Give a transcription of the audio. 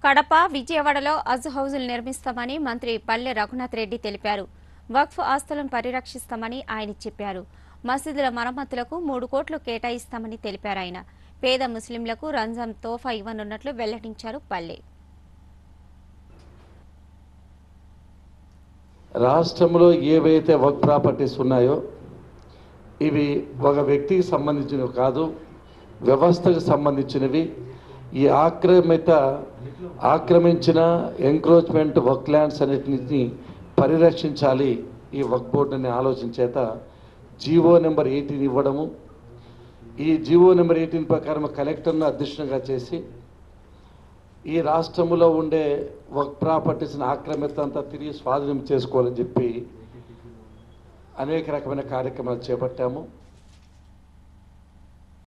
కడప విజయవాడలో అజ్ హౌజులు నిర్మిస్తామని మంత్రి పల్లె రఘునాథ్ రెడ్డి తెలిపారు వక్ఫ్ ఆస్తులను పరిరక్షిస్తామని ఆయన చెప్పారు మసీదుల మరమ్మతులకు మూడు కోట్లు కేటాయిస్తామని తెలిపారు ఆయన పేద ముస్లింలకు రంజాన్ తోఫా ఇవ్వనున్నట్లు వెల్లడించారు పల్లె రాష్ట్రంలో ఏవైతే వర్క్ ప్రాపర్టీస్ ఉన్నాయో ఇవి ఒక వ్యక్తికి సంబంధించినవి కాదు వ్యవస్థకు సంబంధించినవి ఈ ఆక్రమిత ఆక్రమించిన ఎంక్రోచ్మెంట్ వర్క్ ల్యాండ్స్ అన్నిటిని పరిరక్షించాలి ఈ వర్క్ బోర్డు అనే ఆలోచన చేత జీవో నెంబర్ ఎయిటీన్ ఇవ్వడము ఈ జీవో నెంబర్ ఎయిటీన్ ప్రకారం కలెక్టర్ను అధ్యక్షునిగా చేసి ఈ రాష్ట్రంలో ఉండే వర్క్ ప్రాపర్టీస్ని ఆక్రమిత అంతా తిరిగి స్వాధీనం చేసుకోవాలని చెప్పి అనేక రకమైన కార్యక్రమాలు చేపట్టాము